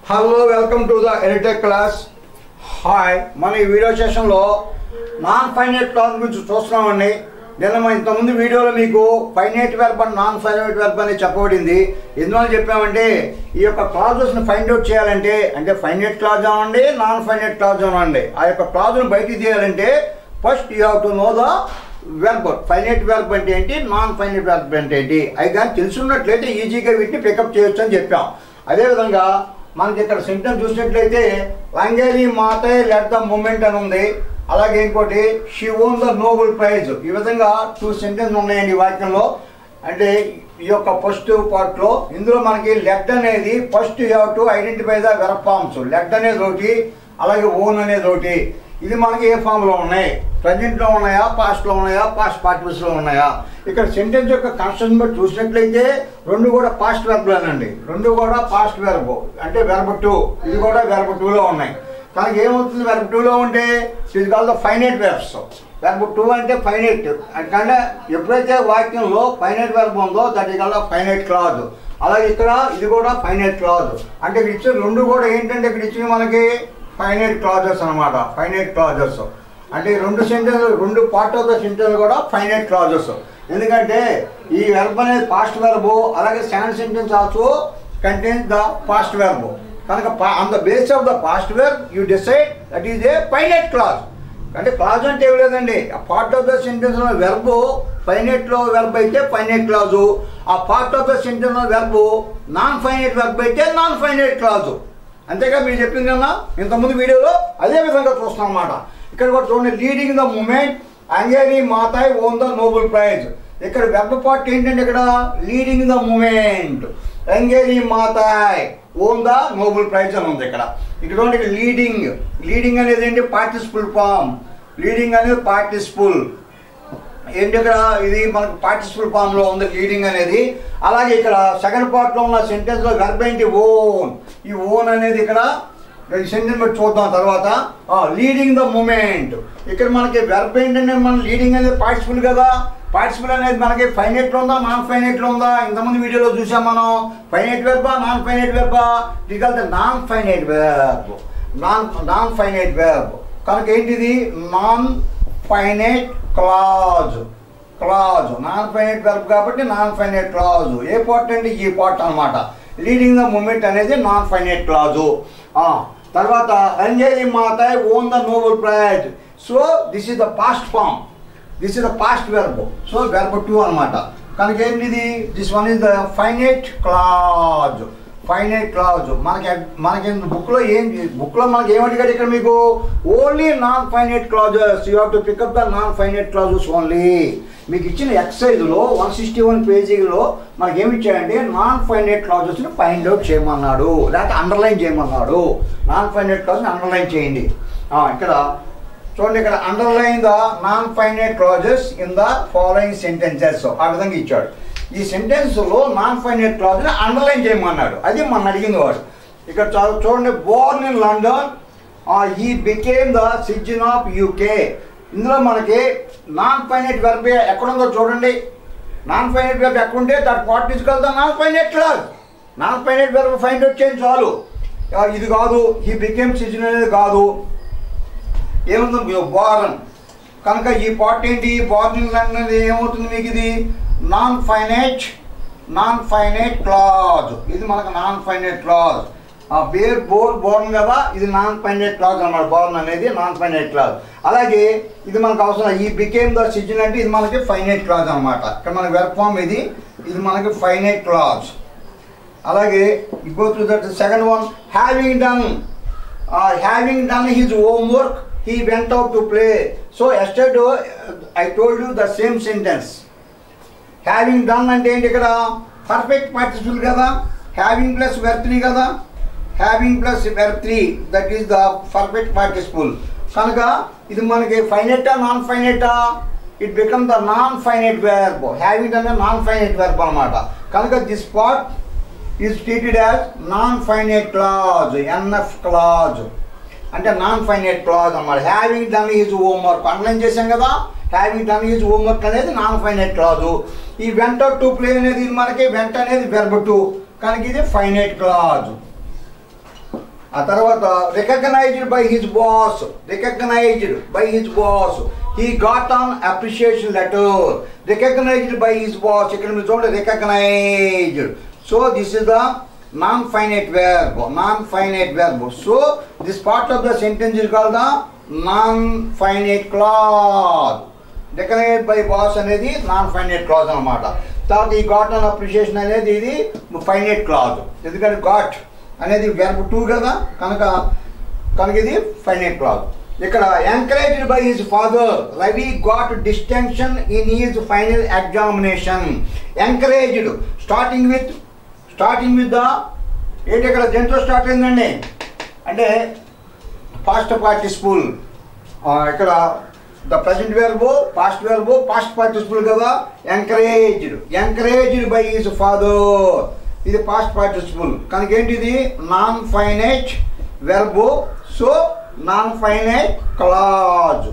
Hello welcome to the edtech class hi మన ఈ video సెషన్లో నాన్ ఫైనైట్ క్లాస్ గురించి చూస్తున్నామండి నిన్న మన ఇంతకుముందు వీడియోలో మీకు finite verb and non finite verb అని చెప్పబడింది ఎందువల్ల చెప్పామంటే ఈ యొక్క క్లాజెస్ని ఫైండ్ అవుట్ చేయాలంటే అంటే ఫైనైట్ క్లాజ్ అవ్వండి నాన్ ఫైనైట్ క్లాజ్ అవ్వండి ఆ యొక్క క్లాజ్ను బయటికి తీయాలంటే first you have to know the verb finite verb అంటే ఏంటి నాన్ ఫైనైట్ వెర్బ్ అంటే ఏంటి అవి కానీ తెలుసున్నట్లయితే ఈజీగా వీటిని పికప్ చేయొచ్చు అని చెప్పాం అదేవిధంగా మనకి ఇక్కడ సెంటెన్స్ చూసినట్లయితే లంగేరి మాతే లెట్ ద మూమెంట్ అని ఉంది అలాగే ఇంకోటి she won the Nobel prize ఈ విధంగా టూ సెంటెన్స్ ఉన్నాయండి ఈ వాక్యంలో అంటే ఈ యొక్క ఫస్ట్ పార్ట్లో ఇందులో మనకి లెడ్ అనేది first you have to identify the verb forms led అనేది ఒకటి అలాగే ఓన్ అనేది ఒకటి ఇది మనకి ఏ ఫామ్లో ఉన్నాయి ప్రజెంట్లో ఉన్నాయా పాస్ట్లో ఉన్నాయా పాస్ట్ పార్టిసిపల్స్లో ఉన్నాయా ఇక్కడ సెంటెన్స్ యొక్క కన్స్ట్రక్షన్ బట్టి చూసినట్లయితే రెండు కూడా పాస్ట్ వెర్బ్లేనండి రెండు కూడా పాస్ట్ వెర్బ్ అంటే వెర్బ్ టూ ఇది కూడా వెర్బ్ టూలో ఉన్నాయి కానీ ఏమవుతుంది వెర్బ్ టూలో ఉంటే ఇది call the finite verbs verb two అంటే ఫైనైట్ అంటే ఎప్పుడైతే వాక్యంలో ఫైనైట్ వెర్బ్ ఉందో that we call finite clause అలాగే ఇక్కడ ఇది కూడా ఫైనైట్ క్లాజ్ అంటే ఇక్కడ ఇచ్చిన రెండు కూడా ఏంటంటే ఇక్కడ ఇచ్చిన మనకి ఫైనైట్ క్లాజెస్ అనమాట ఫైనైట్ క్లాజెస్ అంటే ఈ రెండు సెంటెన్స్ రెండు పార్ట్ ఆఫ్ ద సెంటెన్స్ కూడా ఫైనైట్ క్లాజెస్ ఎందుకంటే ఈ వెర్బ్ అనేది పాస్ట్ వెర్బ్ అలాగే second sentence also contains the past verb కనుక on the base of the past verb you decide that is a finite clause అంటే clause అంటే ఏం లేదండి ఆ part of the sentence verb ఫైనైట్లో వెర్బ్ అయితే ఫైనైట్ క్లాజు ఆ part of the sentence verb non finite verb అయితే non finite clause అంతేగా మీరు చెప్పింది కన్నా ఇంతకుముందు వీడియోలో అదే విధంగా చూస్తున్నాం అన్నమాట ఇక్కడ కూడా చూడండి లీడింగ్ ద మూమెంట్ అంగేరి మాతాయ్ ఓన్ ద నోబెల్ ప్రైజ్ ఇక్కడ వెబ్ పార్ట్ ఏంటంటే ఇక్కడ లీడింగ్ ద మూమెంట్ అంగేరి మాతాయ్ ఓన్ ద నోబెల్ ప్రైజ్ అని ఉంది ఇక్కడ ఇక్కడ చూడండి లీడింగ్ లీడింగ్ అనేది ఏంటి పార్టిసిపుల్ ఫామ్ లీడింగ్ అనేది పార్టిసిపుల్ ఏంటి ఇక్కడ ఇది మనకు పార్టిసిపల్ ఫామ్ లో ఉంది లీడింగ్ అనేది అలాగే ఇక్కడ సెకండ్ పార్ట్ లో ఉన్న సెంటెన్స్ లో వెర్బ్ ఏంటి ఓన్ ఈ ఓన్ అనేది ఇక్కడ సెంటెన్స్ బట్టి చూద్దాం తర్వాత లీడింగ్ ద మూమెంట్ ఇక్కడ మనకి వెర్బ్ ఏంటంటే మన లీడింగ్ అనేది పార్టిసిపల్ కదా పార్టిసిపల్ అనేది మనకి ఫైనైట్ లో ఉందా నాన్ ఫైనైట్ లో ఉందా ఇంతకుముందు వీడియోలో చూసాం మనం ఫైనైట్ వెర్బా నాన్ ఫైనైట్ వెర్బా it non finite verb non non finite verb కనుక ఏంటిది non finite clause clause non finite verb కాబట్టి నాన్ ఫైనైట్ క్లాజ్ ఏ పార్ట్ అంటే ఈ పార్ట్ అనమాట లీడింగ్ ద మూమెంట్ అనేది నాన్ ఫైనైట్ క్లాజు తర్వాత అంజలి మాత won the Nobel prize so this is the past form this is the past verb so verb two అనమాట కనుక ఏంటిది this one is the finite clause finite clause మనకి మనకి బుక్లో ఏం బుక్లో మనకి ఏమడిగాడు ఇక్కడ మీకు only non finite clauses you have to pick up the non finite clauses only మీకు ఇచ్చిన ఎక్సైజ్లో వన్ సిక్స్టీ వన్ పేజీలో మనకి ఏమి ఇచ్చాడంటే నాన్ ఫైనైట్ క్లాజెస్ని ఫైండ్ అవుట్ చేయమన్నాడు లేకపోతే అండర్లైన్ చేయమన్నాడు నాన్ ఫైనైట్ క్లాజ్ని అండర్లైన్ చేయండి ఆ, ఇక్కడ చూడండి ఇక్కడ underline the non finite clauses in the following sentences ఆ విధంగా ఇచ్చాడు ఈ సెంటెన్స్లో నాన్ ఫైనైట్ క్లాజ్ని అండర్లైన్ చేయమన్నాడు అది మన అడిగింది వాడు ఇక్కడ చూ- చూడండి born in London he became the citizen of UK ఇందులో మనకి నాన్ ఫైనైట్ వెర్బ్ ఎక్కడుందో చూడండి నాన్ ఫైనైట్ వెర్బ్ ఎక్కడుంటే that what is call the non finite clause non finite verb find out చేయండి చాలు ఆ, ఇది కాదు ఈ బికేమ్ సిటిజన్ అనేది కాదు ఏముంది బార్న్ కనుక ఈ పార్ట్ ఏంటి బార్నింగ్ అనేది ఏమవుతుంది మీకు ఇది non finite non finite clause ఇది మనకు non finite clause bear bore born కదా ఇది నాన్ ఫైనైట్ క్లాజ్ అన్నమాట బోర్న్ అనేది నాన్ ఫైనైట్ క్లాజ్ అలాగే ఇది మనకు అవసరం ఈ బికేమ్ ద సిజన్ అంటే ఇది మనకి ఫైనైట్ క్లాజ్ అనమాట ఇక్కడ మనకి వెర్బ్ ఫామ్ ఇది ఇది మనకి ఫైనైట్ క్లాజ్ అలాగే go to that second one having done having done his హోమ్ వర్క్ he went out to play so yesterday I told you the same sentence having done అంటే ఏంటి ఇక్కడ పర్ఫెక్ట్ పార్టిసిపుల్ కదా హ్యావింగ్ ప్లస్ వెర్ త్రీ కదా having plus verb three that is the perfect participle కనుక ఇది మనకి ఫైనెటా నాన్ ఫైనెటా it become the non finite verb having అంటే నాన్ ఫైనైట్ వెర్బ్ అనమాట కనుక this part is treated as non finite clause NF clause అంటే నాన్ ఫైనైట్ క్లాజ్ అన్నమాట having done his homework underline చేశాం కదా హ్యావింగ్ డన్ ఈజ్ హోంవర్క్ అనేది non finite clause ఈ went to play అనేది మనకి వెంట అనేది వెర్బ్ టు కనుక ఇది ఫైనైట్ క్లాజ్ ఆ తర్వాత recognised by his boss recognised by his boss he got an appreciation letter recognised by his boss ఇక్కడ మీరు చూడండి recognised so this is the non finite verb non finite verb so this part of the sentence is call the non finite clause recognise by boss అనేది non finite clause అనమాట తర్వాత ఈ got an appreciation అనేది ఇది finite clause ఎందుకంటే got అనేది verb two కదా కనుక కనుక ఇది ఫైనైట్ క్లాజ్ ఇక్కడ encouraged by his father Ravi got distinction in his final examination encouraged starting with starting with the ఏంటి ఇక్కడ దేంతో స్టార్ట్ అయిందండి అంటే పాస్ట్ పార్టిసిపుల్ ఇక్కడ ద ప్రజెంట్ వెర్బో పాస్ట్ వెర్బో పాస్ట్ పార్టిసిపుల్ కదా encouraged encouraged by his father ఇది పాస్ట్ పార్టిసిపుల్ కనుక ఏంటిది నాన్ ఫైనైట్ వెర్బో సో నాన్ ఫైనైట్ క్లాజ్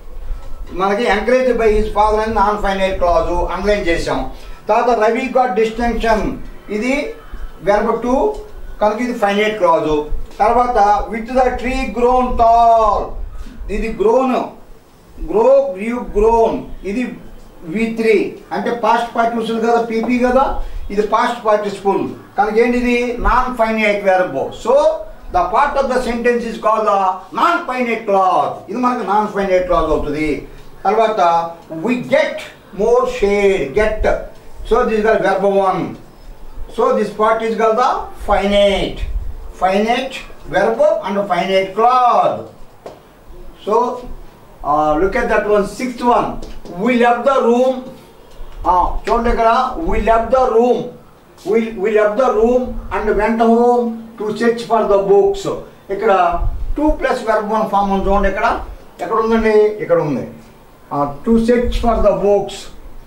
మనకి ఎంకరేజ్ బై హిజ్ ఫాదర్ అని నాన్ ఫైనైట్ క్లాజు అండర్లైన్ చేసాం తర్వాత రవి గాట్ డిస్టింక్షన్ ఇది వెర్బ్ టూ కనుక ఇది ఫైనైట్ క్లాజు తర్వాత with the tree grown tall ఇది గ్రోన్ గ్రో యూ గ్రోన్ ఇది వి త్రీ అంటే పాస్ట్ పార్టిసిపుల్ కదా పీపీ కదా ఇది పాస్ట్ పార్టిసిపుల్ కనుక ఏంటిది non finite verb so the part of the sentence is call the non finite clause ఇది మనకు నాన్ ఫైనైట్ క్లాజ్ అవుతుంది తర్వాత we get more shade get so this the verb one so this part is call the finite finite verb and finite clause so look at that one sixth one we left the room చూడండి ఇక్కడ we left the room we left the room and went home to search for the books ఇక్కడ to plus verb one form ఉంది చూడండి ఇక్కడ ఎక్కడ ఉందండి ఇక్కడ ఉంది to search for the books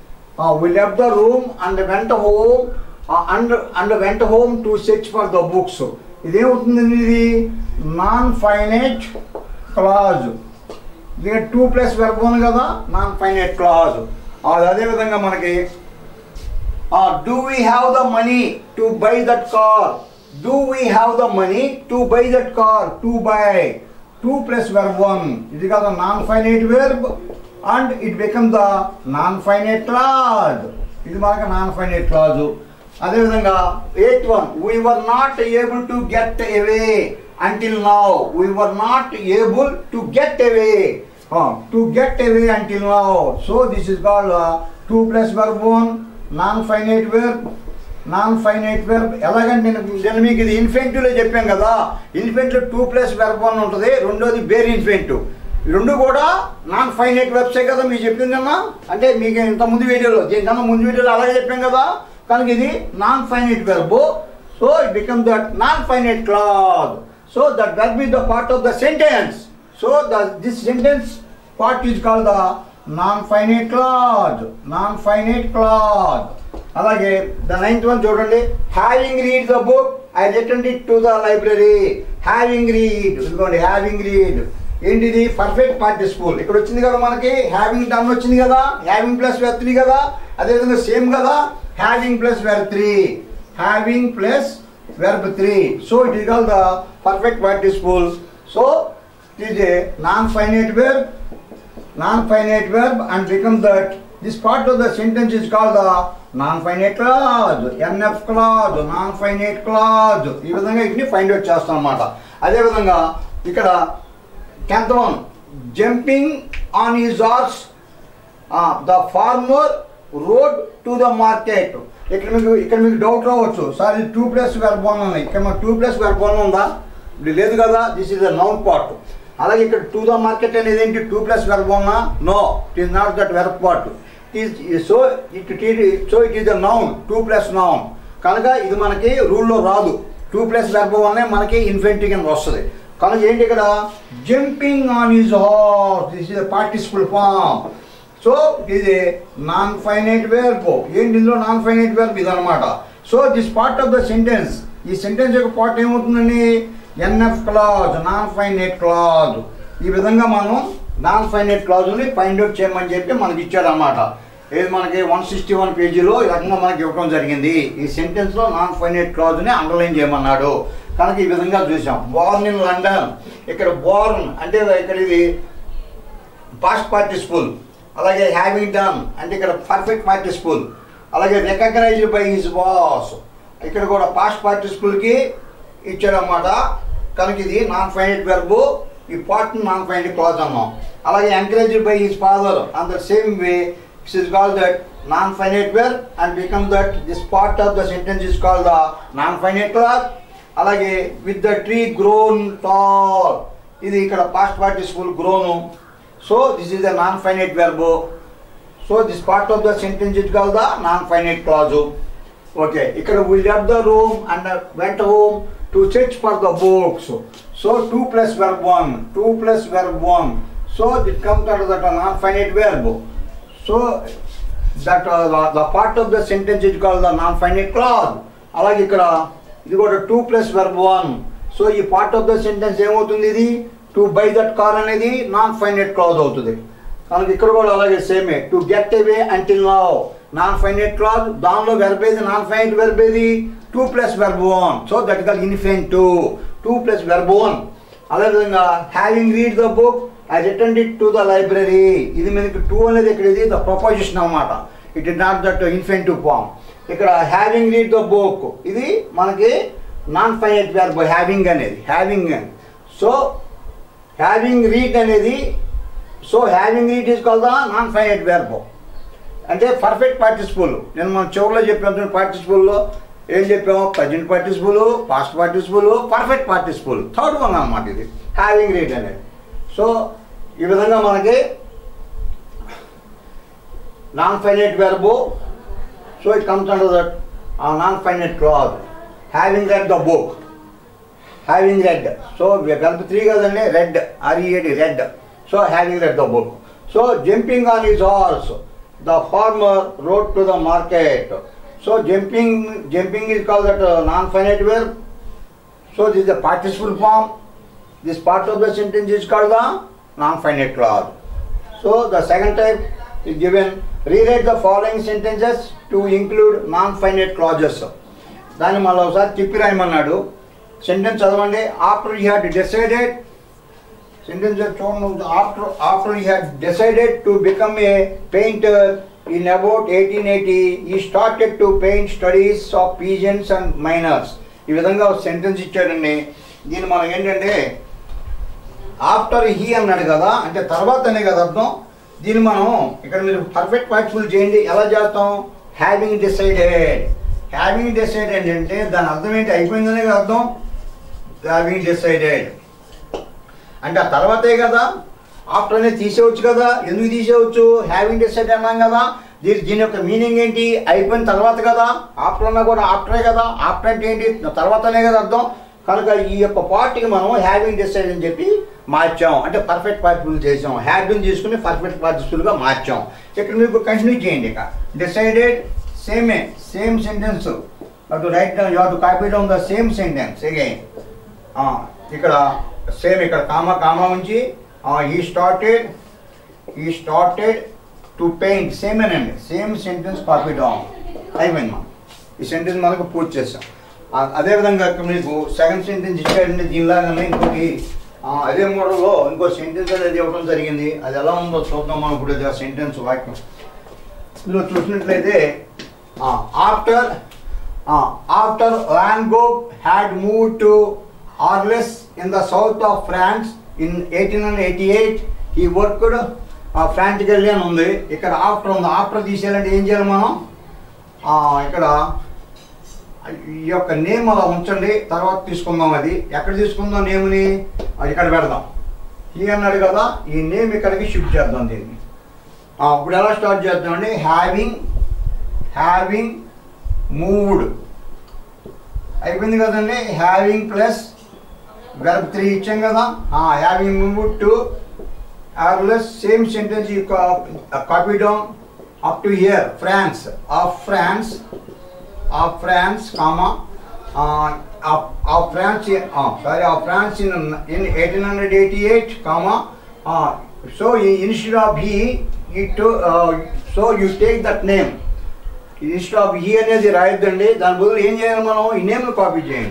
we left the room and went home and and went home to search for the books ఇదేమవుతుంది ఇది నాన్ ఫైనైట్ క్లాజ్ దీని టూ ప్లస్ వెర్బ్ ఉంది కదా నాన్ ఫైనైట్ క్లాజ్ అది అదేవిధంగా మనకి do we have the money to buy that car do we have the money to buy that car to buy to plus verb one ఇది కదా non finite verb and it become the non finite clause ఇది మనకి non finite clause అదేవిధంగా eighth one we were not able to get away until now we were not able to get away to get away until now so this is called to plus verb one non finite verb non finite verb ఎలాగంటే నేను నేను మీకు ఇది ఇన్ఫెంటివ్లో చెప్పాను కదా ఇన్ఫెంట్లో to plus verb one ఉంటుంది రెండోది బేర్ ఇన్ఫెంటివ్ రెండు కూడా నాన్ ఫైనైట్ వెబ్సైట్ కదా మీకు చెప్పిందమ్మా అంటే మీకు ఇంత ముందు వీడియోలో దీనికన్నా ముందు వీడియోలో అలాగే చెప్పాం కదా కనుక ఇది non finite verb so it become that non finite clause so that verb is the part of the sentence so the this sentence part is call the non finite clause non finite clause అలాగే the ninth one చూడండి having read the book I return it to the library having read ఇదిగోండి having read ఏంటిది perfect participle ఇక్కడ వచ్చింది కదా మనకి having done వచ్చింది కదా హ్యావింగ్ ప్లస్ వెర్ త్రీ కదా అదేవిధంగా సేమ్ కదా having plus verb three having plus verb three so it is call the perfect participle so it is a non finite verb non-finite verb and become that this part of the sentence is called the non-finite clause nf clause non-finite clause ఈ విధంగా వీటిని find out చేస్తాం అన్నమాట అదేవిధంగా ఇక్కడ tenth one jumping on his horse the farmer rode to the market ఇక్కడ మీకు ఇక్కడ మీకు డౌట్ రావచ్చు సార్ ఇది టూ ప్లస్ వెర్బ్ వన్ ఉంది ఇక్కడ మాకు టూ ప్లస్ వెర్బ్ వన్ ఉందా ఇది లేదు కదా this is the noun part అలాగే ఇక్కడ టు ద మార్కెట్ అనేది ఏంటి to plus verb one no it is not that verb part so it so it is the noun to plus noun కనుక ఇది మనకి రూల్లో రాదు టూ ప్లస్ వెర్బ్ వన్ మనకి ఇన్ఫెంటివ్ కింద వస్తుంది కనుక ఏంటి ఇక్కడ jumping on his horse this is participle form so ఇది నాన్ ఫైనైట్ వెర్బ్ ఏంటి ఇందులో నాన్ ఫైనైట్ వెర్బ్ ఇదనమాట so this part of the sentence ఈ సెంటెన్స్ యొక్క పార్ట్ ఏమవుతుందండి NF clause non finite clause ఈ విధంగా మనం నాన్ ఫైనైట్ క్లాజుని ఫైండ్ అవుట్ చేయమని చెప్పి మనకి ఇచ్చారన్నమాట ఇది మనకి వన్ సిక్స్టీ వన్ పేజీలో ఈ రకంగా మనకి ఇవ్వడం జరిగింది ఈ సెంటెన్స్లో నాన్ ఫైనైట్ క్లాజ్ని అండర్లైన్ చేయమన్నాడు కనుక ఈ విధంగా చూసాం బోర్న్ ఇన్ లండన్ ఇక్కడ బోర్న్ అంటే ఇక్కడ ఇది పాస్ట్ పార్టిసిపుల్ అలాగే హ్యావింగ్ డన్ అంటే ఇక్కడ పర్ఫెక్ట్ పార్టిసిపుల్ అలాగే రికగ్నైజ్డ్ బై హిజ్ బాస్ ఇక్కడ కూడా పాస్ట్ పార్టిసిపుల్కి ఇచ్చాడన్నమాట కనుక ఇది నాన్ ఫైనైట్ వెర్బు ఈ పార్ట్ నాన్ ఫైనైట్ క్లాజ్ అన్నాం అలాగే encouraged by his father on the same way is call that non finite verb and become that this part of the sentence is call the non finite clause అలాగే with the tree grown tall ఇది ఇక్కడ past participle grown so this is a non-finite verb. So this part of the sentence is called the non-finite clause. Okay, ఇక్కడ we left the room and uh, went home to search for the books. So 2 plus verb 1, 2 plus verb 1. So it comes out of that non-finite verb. So that uh, the, the part of the sentence is called the non-finite clause. అలాగే ఇక్కడ ఇది కూడా to plus verb one so ఈ part of the sentence ఏమవుతుంది ఇది to buy that car అనేది non finite clause అవుతుంది కనుక ఇక్కడ కూడా అలాగే సేమే to get away until now non finite clause దానిలో వెర్బ్ ఏది నాన్ ఫైనైట్ వెర్బ్ ఏది to plus verb one so that call infinitive to to plus verb one అదేవిధంగా having read the book I return it to the library ఇది మనకి to అనేది ఇక్కడ ఇది the preposition అన్నమాట it is not that infinitive form ఇక్కడ having read the book ఇది మనకి నాన్ ఫైనైట్ వెర్బ్ హ్యావింగ్ అనేది హ్యావింగ్ అని సో హ్యావింగ్ రీడ్ అనేది so having read is call the non finite verb అంటే పర్ఫెక్ట్ పార్టిసిపుల్ నేను మనం చివరిలో చెప్పిన పార్టిసిపుల్లో ఏం చెప్పాము present participle past participle perfect participle third one అన్నమాట ఇది హ్యావింగ్ రీడ్ అనేది సో ఈ విధంగా మనకి non finite verb so it comes under that non finite clause having read the book having read so verb three కదండి read R E A D read so having read the book so jumping on his horse the farmer rode to the market so jumping jumping is call that non finite verb so this the participle form this part of the sentence is called the non-finite clause. So the second type is given rewrite the following sentences to include non-finite clauses. దాన్ని మళ్ళీ ఒకసారి తిప్పి రాయమన్నాడు sentence చదవండి after you had decided sentence చూడండి after after you had decided to become a painter in about eighteen eighty he started to paint studies of peasants and miners ఈ విధంగా ఒక సెంటెన్స్ ఇచ్చాడండి దీన్ని మనం ఏంటంటే ఆఫ్టర్ హీ అన్నాడు కదా అంటే తర్వాతనే కదా అర్థం దీన్ని మనం ఇక్కడ మీరు పర్ఫెక్ట్ పార్టిసిపుల్ చేయండి ఎలా చేస్తాం హ్యావింగ్ డిసైడెడ్ హ్యావింగ్ డిసైడెడ్ అంటే దాని అర్థం ఏంటి అయిపోయిందనే కదా అర్థం హ్యావింగ్ డిసైడెడ్ అంటే ఆ తర్వాతే కదా ఆఫ్టర్ అనేది తీసేయవచ్చు కదా ఎందుకు తీసేయవచ్చు హ్యావింగ్ డిసైడ్ అన్నాం కదా దీని దీని యొక్క మీనింగ్ ఏంటి అయిపోయిన తర్వాత కదా ఆఫ్టర్ అన్నా కూడా ఆఫ్టరే కదా ఆఫ్టర్ అంటే ఏంటి తర్వాతనే కదా అర్థం కనుక ఈ యొక్క పార్ట్కి మనం హ్యావింగ్ డిసైడ్ అని చెప్పి మార్చాం అంటే పర్ఫెక్ట్ పార్టిసిపుల్ చేసాం హ్యావింగ్ తీసుకుని పర్ఫెక్ట్ పార్టిసిపుల్గా మార్చాం ఇక్కడ మీకు కంటిన్యూ చేయండి ఇక డిసైడెడ్ సేమే సేమ్ సెంటెన్స్ అటు write down you to copy down the same sentence again ఇక్కడ సేమ్ ఇక్కడ కామా కామా ఉంచి he started he started to paint సేమేనండి సేమ్ సెంటెన్స్ కాపీ డౌన్ అయిపోయింది మనం ఈ సెంటెన్స్ మనకు పూర్తి చేసాం ఆ- అదేవిధంగా ఇక్కడ మీకు సెకండ్ సెంటెన్స్ ఇచ్చాడండి దీనిలాగానే ఇంకోటి ఆ, అదే మోడల్లో ఇంకో సెంటెన్స్ అనేది ఇవ్వడం జరిగింది అది ఎలా ఉందో చూద్దాం మనం ఇప్పుడు ఆ సెంటెన్స్ వాక్యం ఇందులో చూసినట్లయితే ఆఫ్టర్ ఆఫ్టర్ ల్యాంగో had move to Arles in the south of France in eighteen hundred eighty eight he worked frantically అని ఉంది ఇక్కడ ఆఫ్టర్ ఉంది ఆఫ్టర్ తీసేయాలంటే ఏం చేయాలి మనం ఆ, ఇక్కడ ఈ యొక్క నేమ్ అలా ఉంచండి తర్వాత తీసుకుందాం అది ఎక్కడ తీసుకుందాం నేమ్ని అది ఇక్కడ పెడదాం ఈ అన్నాడు కదా ఈ నేమ్ ఇక్కడికి షిఫ్ట్ చేద్దాం దీన్ని ఆ, ఇప్పుడు ఎలా స్టార్ట్ చేద్దామండి హ్యావింగ్ హ్యావింగ్ మూవ్డ్ అయిపోయింది కదండి హ్యావింగ్ ప్లస్ వెర్బ్ త్రీ ఇచ్చాం కదా having moved to plus same sentence you copy down up to here France of France of France, comma, uh, of, of France, uh, sorry, of France in, in 1888, comma, uh, so i- instead of he, he to, uh, so you take that name. Instead of he అనేది రాయొద్దండి దాని బదులు ఏం చేయాలి మనం ఈ name copy చేయండి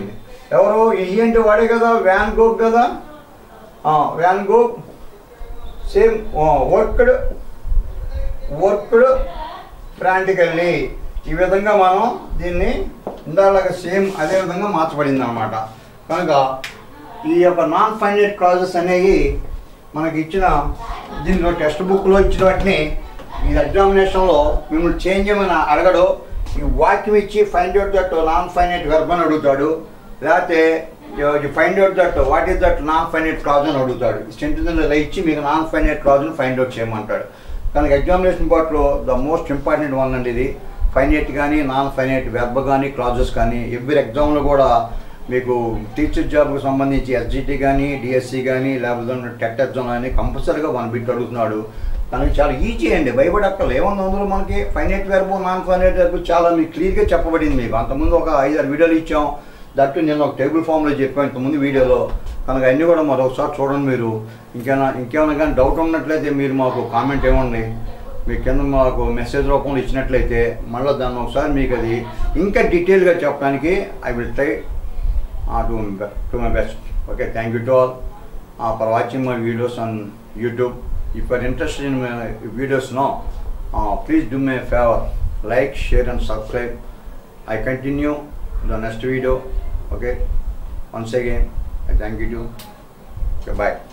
ఎవరు ఈ అంటే వాడే కదా వ్యాన్ గోగ్ కదా ఆ, Van Gogh same worked worked practically ఈ విధంగా మనం దీన్ని ఇందాక సేమ్ అదే విధంగా మార్చబడింది అనమాట కనుక ఈ యొక్క నాన్ ఫైనైట్ క్లాజెస్ అనేవి మనకి ఇచ్చిన దీనిలో టెక్స్ట్ బుక్లో ఇచ్చిన వాటిని ఈ ఎగ్జామినేషన్లో మిమ్మల్ని చేంజ్ చేయమని అడగడు ఈ వాక్యం ఇచ్చి find out that non finite verb అని అడుగుతాడు లేకపోతే find out that what is that non finite clause అని అడుగుతాడు ఈ సెంటెన్స్ ఇలా ఇచ్చి మీకు నాన్ ఫైనైట్ క్లాజ్ని ఫైండ్ అవుట్ చేయమంటాడు కనుక ఎగ్జామినేషన్ పార్ట్లో ద మోస్ట్ ఇంపార్టెంట్ వన్ అండి ఇది ఫైనైట్ కానీ నాన్ ఫైనైట్ వెర్బ్ కానీ క్లాజెస్ కానీ ఎవ్రీ ఎగ్జామ్లో కూడా మీకు టీచర్ జాబ్కి సంబంధించి ఎస్జిటి కానీ డిఎస్సి కానీ లేకపోతే టెట్ ఎగ్జామ్ కానీ కంపల్సరీగా వన్ బిట్ అడుగుతున్నాడు కనుక చాలా ఈజీ అండి భయపడక్కర్లేదు ఏమన్నా అందులో మనకి finite verb non finite verb చాలా మీకు క్లియర్గా చెప్పబడింది మీకు అంతకుముందు ఒక ఐదారు వీడియోలు ఇచ్చాం దట్టు నేను ఒక టేబుల్ ఫామ్లో చెప్పాను ఇంతకుముందు వీడియోలో కనుక అన్నీ కూడా మరొకసారి చూడండి మీరు ఇంకేమైనా ఇంకేమైనా కానీ డౌట్ ఉన్నట్లయితే మీరు మాకు కామెంట్ ఇవ్వండి మీ కింద మాకు మెసేజ్ రూపంలో ఇచ్చినట్లయితే మళ్ళీ దాన్ని ఒకసారి మీకు అది ఇంకా డీటెయిల్గా చెప్పడానికి I will try to to my best okay thank you to all for watching my videos on YouTube if are interested in my videos no please do my favour like share and subscribe I continue the next video. Okay. Once again, I thank you. Okay, bye.